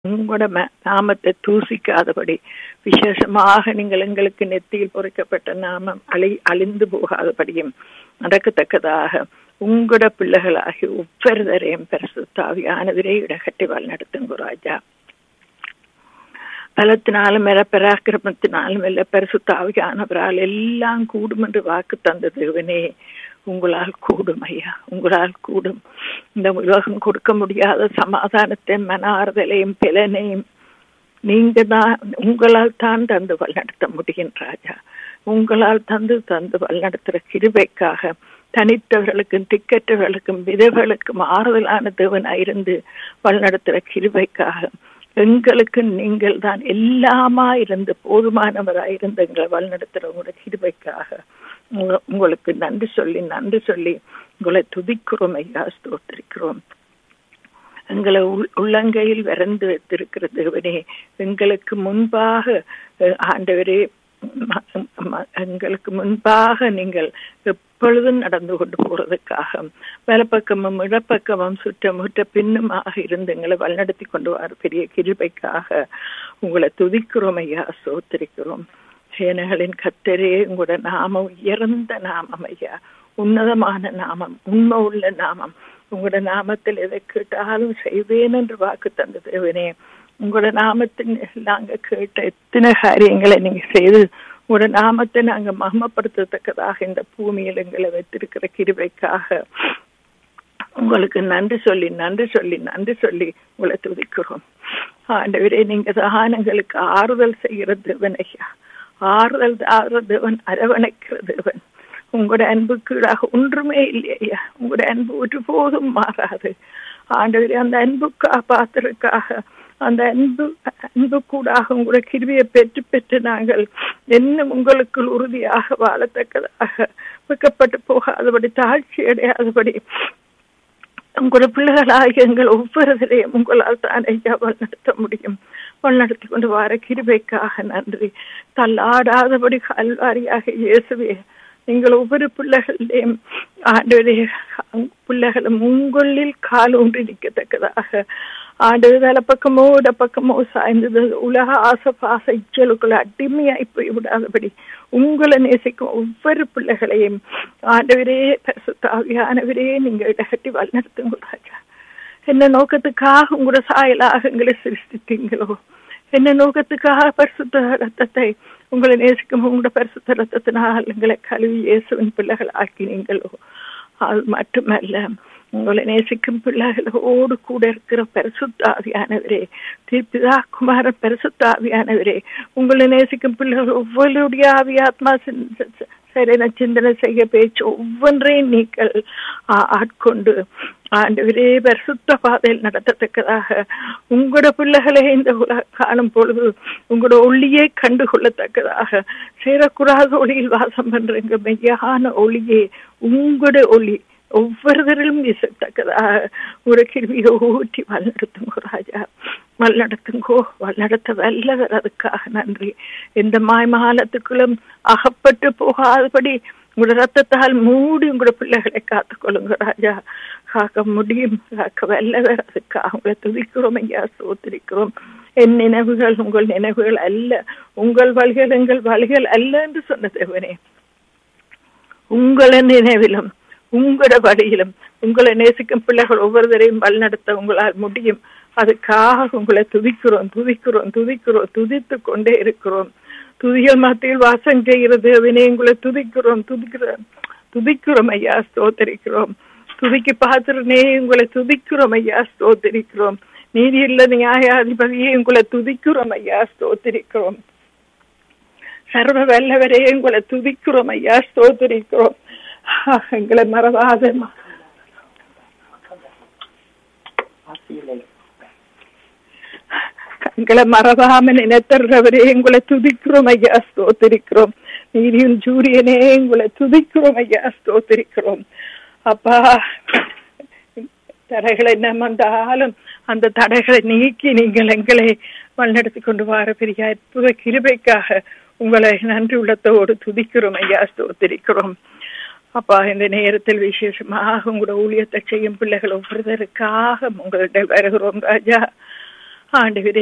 உங்களோட ம- நாமத்தை தூசிக்காதபடி விசேஷமாக நீங்கள் எங்களுக்கு நெத்தியில் பொறிக்கப்பட்ட நாமம் அழி அழிந்து போகாதபடியும் நடக்கத்தக்கதாக உங்களோட பிள்ளைகளாகி ஒவ்வொருவரையும் பரிசுத்தாவியானவரே இடகட்டி வழிநடத்துங்க ராஜா பலத்தினாலும் இல்ல பராக்கிரமத்தினாலும் இல்ல பரிசுத்தாவியானவரால் எல்லாம் கூடும் என்று வாக்கு தந்த தேவனே உங்களால் கூடும் ஐயா உங்களால் கூடும் இந்த உலகம் கொடுக்க முடியாத சமாதானத்தை மன ஆறுதலையும் பலனையும் நீங்க தான் உங்களால் தான் தந்து வழிநடத்த முடியும் ராஜா உங்களால் தந்து தந்து வழிநடத்துற கிருபைக்காக தனித்தவர்களுக்கும் திக்கற்றவர்களுக்கும் விதவர்களுக்கும் ஆறுதலான தேவனாயிருந்து வழிநடத்துற கிருபைக்காக எங்களுக்கு நீங்கள் தான் எல்லாமா இருந்து போதுமானவராயிருந்து எங்களை வழிநடத்துற உங்களோட கிருபைக்காக உங்க- உங்களுக்கு நன்றி சொல்லி நன்றி சொல்லி உங்களை துதிக்கிறோம் ஐயா ஸ்தோத்திரிக்கிறோம் எங்களை உள்- உள்ளங்கையில் விரந்து வைத்திருக்கிற தேவனே எங்களுக்கு முன்பாக அஹ், ஆண்டவரே ம- ம- எங்களுக்கு முன்பாக நீங்கள் எப்பொழுதும் நடந்து கொண்டு போறதுக்காக வலப்பக்கமும் இடப்பக்கமும் சுற்ற முற்ற பின்னுமாக இருந்து எங்களை வழிநடத்தி கொண்டு வர பெரிய கிருபைக்காக உங்களை துதிக்கிறோம் ஐயா சோத்திரிக்கிறோம் சேனைகளின் கத்தரே உங்களோட நாமம் உயர்ந்த நாமம் ஐயா உன்னதமான நாமம் உண்மை உள்ள நாமம் உங்களோட நாமத்தில் எதை கேட்டாலும் செய்வேன் என்று வாக்கு தந்த தேவனே உங்களோட நாமத்தில் நாங்க கேட்ட எத்தனை காரியங்களை நீங்க செய்து உங்களோட நாமத்தை நாங்க மகமப்படுத்தத்தக்கதாக இந்த பூமியில் எங்களை வைத்திருக்கிற கிருபைக்காக உங்களுக்கு நன்றி சொல்லி நன்றி சொல்லி நன்றி சொல்லி உங்களை துதிக்கிறோம் ஆண்டவரே நீங்க தான் எங்களுக்கு ஆறுதல் செய்கிற தேவன் ஐயா ஆறுதல் ஆறுதல் தேவன் அரவணைக்கிற தேவன் உங்களோட அன்புக்குள்ளாக ஒன்றுமே இல்லையா உங்களோட அன்பு ஒருபோதும் மாறாது ஆண்டவரே அந்த அன்புக்கா பாத்திரக்காக அந்த அன்பு அன்பு கூடாக உங்களோட கிருவியை பெற்று பெற்று நாங்கள் இன்னும் உங்களுக்குள் உறுதியாக வாழத்தக்கதாக வைக்கப்பட்டு போகாதபடி தாழ்ச்சி அடையாதபடி உங்களோட பிள்ளைகளாக எங்கள் ஒவ்வொருவரையும் உங்களால் தான் ஐயா வழிநடத்த முடியும் வழிநடத்தி கொண்டு வர கிருபைக்காக நன்றி தள்ளாடாதபடி கல்வாரியாக இயேசுவே நீங்கள் ஒவ்வொரு பிள்ளைகளையும் ஆண்டவரே பிள்ளைகளும் உங்களில் கால் ஊன்றி நிற்கத்தக்கதாக ஆண்டு வேலை பக்கமோ இடப்பக்கமோ சாய்ந்தது உலக ஆசை பாச இச்சலுக்குள்ள அடிமையாய் போய் விடாதபடி உங்களை நேசிக்கும் ஒவ்வொரு பிள்ளைகளையும் ஆண்டவரே பரிசுத்தாவியானவரே நீங்க இடகட்டி வழிநடத்துங்க ராஜா என்ன நோக்கத்துக்காக உங்களோட சாயலாக எங்களை சிருஷ்டித்தீங்களோ என்ன நோக்கத்துக்காக பரிசுத்த ரத்தத்தை உங்களை நேசிக்கும் உங்களோட பரிசுத்த ரத்தத்தினால் எங்களை கழுவி இயேசுவின் பிள்ளைகள் ஆக்கினீங்களோ அது மட்டுமல்ல உங்களை நேசிக்கும் பிள்ளைகளோடு கூட இருக்கிற பரிசுத்தாவியானவரே தீர்ப்பிதா குமார பரிசுத்தாவியானவரே உங்களை நேசிக்கும் பிள்ளைகள் ஒவ்வொருடைய ஆவி ஆத்மா சிந்த- சரியான சிந்தனை செய்ய பேச்சு ஒவ்வொன்றையும் நீங்கள் ஆ- ஆட்கொண்டு ஆண்டவரே பரிசுத்த பாதையில் நடத்தத்தக்கதாக உங்களோட பிள்ளைகளை இந்த உலக காணும் பொழுது உங்களோட ஒளியை கண்டுகொள்ளத்தக்கதாக சேரக்கூடாத ஒளியில் வாசம் பண்றீங்க மெய்யான ஒளியே உங்களோட ஒளி ஒவ்வொருவரிலும் வீசத்தக்கதாக ஒரு கிருமியை ஊற்றி வழிநடத்துங்கோ ராஜா வழிநடத்துங்கோ வழிநடத்த வல்லவர் அதுக்காக நன்றி எந்த மாய்மாலத்துக்குள்ளும் அகப்பட்டு போகாதபடி உங்களோட ரத்தத்தால் மூடி உங்களோட பிள்ளைகளை காத்துக்கொள்ளுங்க ராஜா காக்க முடியும் காக்க வல்லவர் அதுக்காக உங்களை துதிக்கிறோம் ஐயா சோத்திரிக்கிறோம் என் நினைவுகள் உங்கள் நினைவுகள் அல்ல உங்கள் வழிகள் எங்கள் வழிகள் அல்ல என்று சொன்ன தேவனே உங்கள நினைவிலும் உங்களோட வழியிலும் உங்களை நேசிக்கும் பிள்ளைகள் ஒவ்வொருவரையும் வழிநடத்த உங்களால் முடியும் அதுக்காக உங்களை துதிக்கிறோம் துதிக்கிறோம் துதிக்கிறோம் துதித்து கொண்டே இருக்கிறோம் துதிகள் மத்தியில் வாசம் செய்கிறது அவனே உங்களை துதிக்கிறோம் துதிக்கிறோம் துதிக்கிறோம் ஐயா ஸ்தோத்தரிக்கிறோம் துதிக்கு பாத்திரனே உங்களை துதிக்கிறோம் ஐயா ஸ்தோத்தரிக்கிறோம் நீதி இல்ல நியாயாதிபதியே உங்களை துதிக்கிறோம் ஐயா ஸ்தோத்தரிக்கிறோம் சர்வ வல்லவரே உங்களை துதிக்கிறோம் ஐயா ஸ்தோத்தரிக்கிறோம் ஆஹ், எங்களை மறவாத ம- எங்களை மறவாம நினைத்தர்றவரே உங்களை துதிக்கிறோம் ஐயா ஸ்தோத்திரிக்கிறோம் நீதியின் சூரியனே உங்களை துதிக்கிறோம் ஐயா ஸ்தோத்திரிக்கிறோம் அப்பா தடைகளை என்ன வந்தாலும் அந்த தடைகளை நீக்கி நீங்கள் எங்களை வழிநடத்தி கொண்டு வர பெரிய அற்புத கிருபைக்காக உங்களை நன்றி உள்ளத்தோடு துதிக்கிறோம் ஐயா ஸ்தோத்திரிக்கிறோம் அப்பா இந்த நேரத்தில் விசேஷமாக உங்களோட ஊழியத்தை செய்யும் பிள்ளைகள் ஒவ்வொருத்தருக்காக உங்கள்கிட்ட வருகிறோம் ராஜா ஆண்டவரே